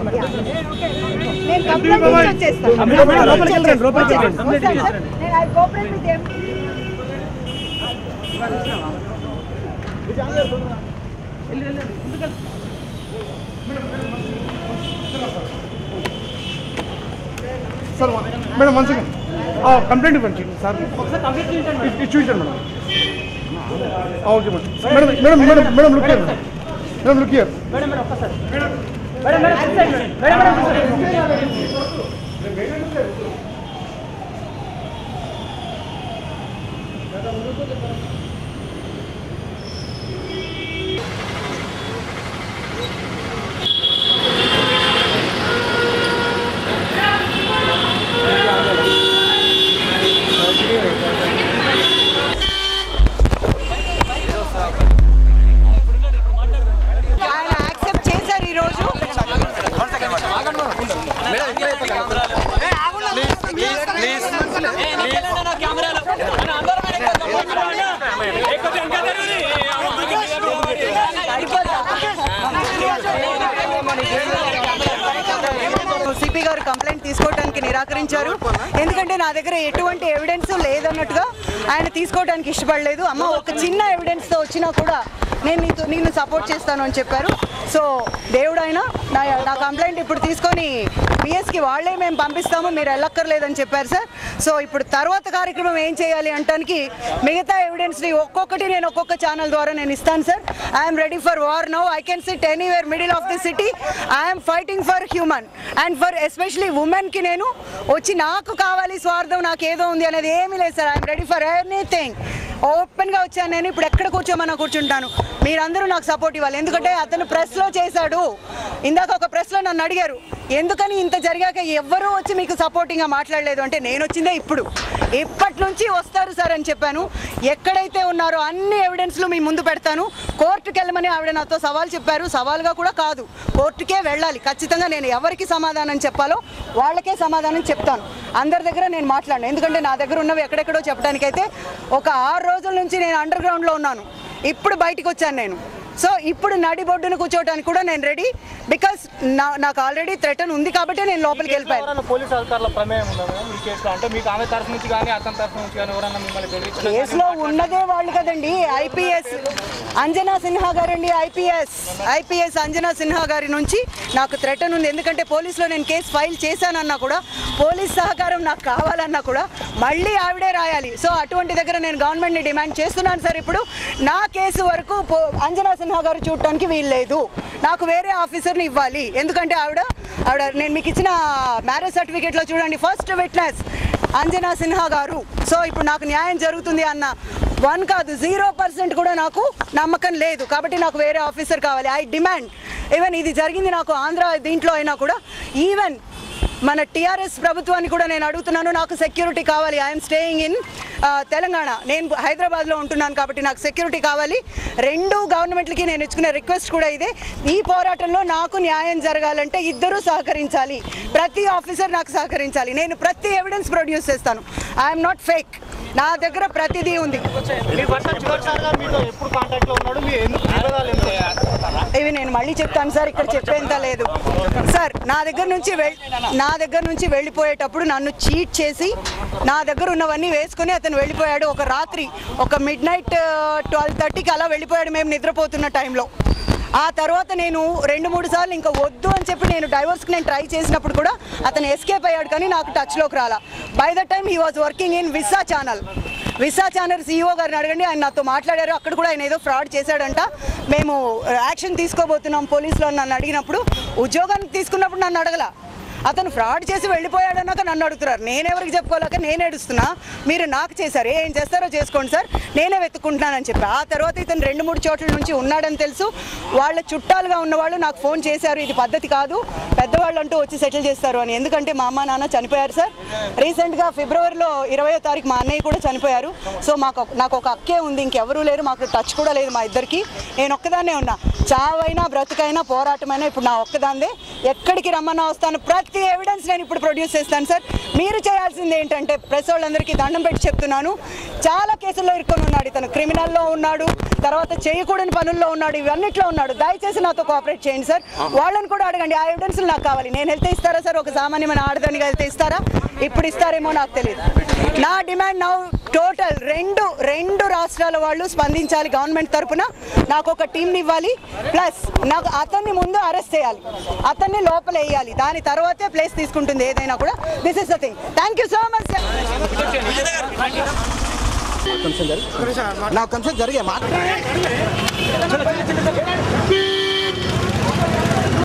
నేను కంప్లైంట్ ఇచ్చి వచ్చేస్తాను. మేడం, మేడం, లోపలికి వెళ్ళండి, లోపలికి వెళ్ళండి. వస్తాను సార్. నేను I cooperate with them. Sir madam one second complaint ఇవ్వండి సార్ ఇది చూపించండి madam okay madam madam madam madam madam look here madam look here ఆయన యాక్సెప్ట్ చేశారు ఈ రోజు సిపి గారు కంప్లైంట్ తీసుకోవడానికి నిరాకరించారు ఎందుకంటే నా దగ్గర ఎటువంటి ఎవిడెన్స్ లేదన్నట్టుగా ఆయన తీసుకోవడానికి ఇష్టపడలేదు అమ్మ ఒక చిన్న ఎవిడెన్స్ తో వచ్చినా కూడా నేను నీతో నేను సపోర్ట్ చేస్తాను అని చెప్పారు సో దేవుడు ఆయన నా నా కంప్లైంట్ ఇప్పుడు తీసుకొని పిఎస్కి వాళ్ళే మేము పంపిస్తాము మీరు వెళ్ళక్కర్లేదని చెప్పారు సార్ సో ఇప్పుడు తర్వాత కార్యక్రమం ఏం చేయాలి అంటానికి మిగతా ఎవిడెన్స్ని ఒక్కొక్కటి నేను ఒక్కొక్క ఛానల్ ద్వారా నేను ఇస్తాను sir I'm ready for war now I can sit anywhere middle of the city I'm fighting for human and for especially ఉమెన్కి నేను వచ్చి నాకు కావాలి స్వార్థం నాకు ఏదో ఉంది అనేది ఏమీ లేదు sir I'm ready for anything ఓపెన్గా వచ్చాను నేను ఇప్పుడు ఎక్కడ కూర్చోమన్నా కూర్చుంటాను మీరందరూ నాకు సపోర్ట్ ఇవ్వాలి ఎందుకంటే అతను ప్రెస్లో చేశాడు ఇందాక ఒక ప్రెస్లో నన్ను అడిగారు ఎందుకని ఇంత జరిగాక ఎవ్వరూ వచ్చి మీకు సపోర్టింగ్గా మాట్లాడలేదు అంటే నేను వచ్చిందే ఇప్పుడు ఇప్పటి నుంచి వస్తారు సార్ అని చెప్పాను ఎక్కడైతే ఉన్నారో అన్ని ఎవిడెన్స్లు మీ ముందు పెడతాను కోర్టుకి వెళ్ళమని ఆవిడ నాతో సవాల్ చెప్పారు సవాల్గా కూడా కాదు కోర్టుకే వెళ్ళాలి ఖచ్చితంగా నేను ఎవరికి సమాధానం చెప్పాలో వాళ్ళకే సమాధానం చెప్తాను అందరి దగ్గర నేను మాట్లాడను ఎందుకంటే నా దగ్గర ఉన్నవి ఎక్కడెక్కడో చెప్పడానికైతే ఒక ఆరు రోజుల నుంచి నేను అండర్ గ్రౌండ్లో ఉన్నాను ఇప్పుడు బయటికి వచ్చాను నేను సో ఇప్పుడు నడి బొడ్డును కూర్చోవడానికి కూడా నేను రెడీ బికాస్ నా నాకు ఆల్రెడీ థ్రెటన్ ఉంది కాబట్టి నేను లోపలికి వెళ్ళిపోయాను ఎవరైనా పోలీస్ అధికారుల ప్రమేయం ఉందా మేడం ఈ కేసులో అంటే మీకు ఆమె తరఫు నుంచి కానీ అతని తరఫు నుంచి కానీ ఎవరైనా మిమ్మల్ని బెదిరించడం కేసులో ఉన్నదే వాళ్ళు కదండి ఐపీఎస్ అంజనా సిన్హా గారండి ఐపీఎస్ ఐపీఎస్ అంజనా సిన్హా గారి నుంచి నాకు థ్రెటన్ ఉంది ఎందుకంటే పోలీసులో నేను కేసు ఫైల్ చేశానన్నా కూడా పోలీస్ సహకారం నాకు కావాలన్నా కూడా మళ్ళీ ఆవిడే రాయాలి సో అటువంటి దగ్గర నేను గవర్నమెంట్ని డిమాండ్ చేస్తున్నాను సార్ ఇప్పుడు నా కేసు వరకు పో- అంజనా సిన్హా గారు చూడటానికి వీల్లేదు నాకు వేరే ఆఫీసర్ని ఇవ్వాలి ఎందుకంటే ఆవిడ ఆవిడ నేను మీకు ఇచ్చిన మ్యారేజ్ సర్టిఫికేట్లో చూడండి ఫస్ట్ విట్నెస్ అంజనా సిన్హా గారు సో ఇప్పుడు నాకు న్యాయం జరుగుతుంది అన్న వన్ కాదు జీరో పర్సెంట్ కూడా నాకు నమ్మకం లేదు కాబట్టి నాకు వేరే ఆఫీసర్ కావాలి ఐ డిమాండ్ ఈవెన్ ఇది జరిగింది నాకు ఆంధ్ర దీంట్లో అయినా కూడా ఈవెన్ మన టీఆర్ఎస్ ప్రభుత్వాన్ని కూడా నేను అడుగుతున్నాను నాకు సెక్యూరిటీ కావాలి ఐఎమ్ స్టేయింగ్ ఇన్ తెలంగాణ నేను హైదరాబాద్లో ఉంటున్నాను కాబట్టి నాకు సెక్యూరిటీ కావాలి రెండు గవర్నమెంట్లకి నేను ఇచ్చుకునే రిక్వెస్ట్ కూడా ఇదే ఈ పోరాటంలో నాకు న్యాయం జరగాలంటే ఇద్దరూ సహకరించాలి ప్రతి ఆఫీసర్ నాకు సహకరించాలి నేను ప్రతి ఎవిడెన్స్ ప్రొడ్యూస్ చేస్తాను ఐఎమ్ నాట్ ఫేక్ నా దగ్గర ప్రతిదీ ఉంది మీ భర్త చివరిసారిగా మీతో ఎప్పుడు కాంటాక్ట్ లో ఉన్నాడు మీ ఎందుకు విభేదాలు ఎందుకు ఇవి నేను మళ్ళీ చెప్తాను సార్ ఇక్కడ చెప్పేంత లేదు సార్ నా దగ్గర నుంచి వెళ్ నా దగ్గర నుంచి వెళ్ళిపోయేటప్పుడు నన్ను చీట్ చేసి నా దగ్గర ఉన్నవన్నీ వేసుకొని అతను వెళ్ళిపోయాడు ఒక రాత్రి ఒక మిడ్ నైట్ ట్వెల్వ్ థర్టీకి అలా వెళ్ళిపోయాడు మేము నిద్రపోతున్న టైంలో ఆ తర్వాత నేను రెండు మూడు సార్లు ఇంకా వద్దు అని చెప్పి నేను డైవర్స్కి నేను ట్రై చేసినప్పుడు కూడా అతను ఎస్కేప్ అయ్యాడు కానీ నాకు టచ్లోకి రాలా by the time he was working in Visa channel Visa channel CEO గారిని అడగండి ఆయన నాతో మాట్లాడారు అక్కడ కూడా ఆయన ఏదో ఫ్రాడ్ చేశాడంట మేము యాక్షన్ తీసుకోబోతున్నాం పోలీసులో అని నన్ను అడిగినప్పుడు ఉద్యోగాన్ని తీసుకున్నప్పుడు నన్ను అడగల అతను ఫ్రాడ్ చేసి వెళ్ళిపోయాడన్నాక నన్ను అడుగుతున్నారు నేనెవరికి చెప్పుకోలేక నేను ఏడుస్తున్నా మీరు నాకు చేశారు ఏం చేస్తారో చేసుకోండి సార్ నేనే వెతుక్కుంటున్నానని చెప్పి ఆ తర్వాత ఇతను రెండు మూడు చోట్ల నుంచి ఉన్నాడని తెలుసు వాళ్ళ చుట్టాలుగా ఉన్నవాళ్ళు నాకు ఫోన్ చేశారు ఇది పద్ధతి కాదు పెద్దవాళ్ళు అంటూ వచ్చి సెటిల్ చేస్తారు అని ఎందుకంటే మా అమ్మ నాన్న చనిపోయారు సార్ రీసెంట్గా ఫిబ్రవరిలో ఇరవయో తారీఖు మా అన్నయ్య కూడా చనిపోయారు సో మాకు ఒక- నాకు ఒక అక్కే ఉంది ఇంకెవరూ లేరు మాకు టచ్ కూడా లేదు మా ఇద్దరికి నేను ఒక్కదాన్నే ఉన్నా చావైనా బ్రతుకైనా పోరాటమైనా ఇప్పుడు నా ఒక్కదాందే ఎక్కడికి రమ్మన్నా వస్తాను ప్రతి వ్యక్తి ఎవిడెన్స్ నేను ఇప్పుడు ప్రొడ్యూస్ చేస్తాను సార్ మీరు చేయాల్సింది ఏంటంటే ప్రెస్ వాళ్ళందరికీ దండం పెట్టి చెప్తున్నాను చాలా కేసుల్లో ఇరుక్కొని ఉన్నాడు ఇతను క్రిమినల్లో ఉన్నాడు తర్వాత చేయకూడని పనుల్లో ఉన్నాడు ఇవన్నిట్లో ఉన్నాడు దయచేసి నాతో కోఆపరేట్ చేయండి సార్ వాళ్ళని కూడా అడగండి ఆ ఎవిడెన్స్ నాకు కావాలి నేను వెళ్తే ఇస్తారా సార్ ఒక సామాన్యమైన ఆడదానిగా వెళ్తే ఇస్తారా ఇప్పుడు ఇస్తారేమో నాకు తెలియదు నా డిమాండ్ నౌ టోటల్ రెండు రెండు రాష్ట్రాల వాళ్ళు స్పందించాలి గవర్నమెంట్ తరపున నాకు ఒక టీంని ఇవ్వాలి ప్లస్ నాకు అతన్ని ముందు అరెస్ట్ చేయాలి అతన్ని లోపల వేయాలి దాని తర్వాతే ప్లేస్ తీసుకుంటుంది ఏదైనా కూడా this is the thing thank you so much నా కన్సర్న్ జరిగే మాట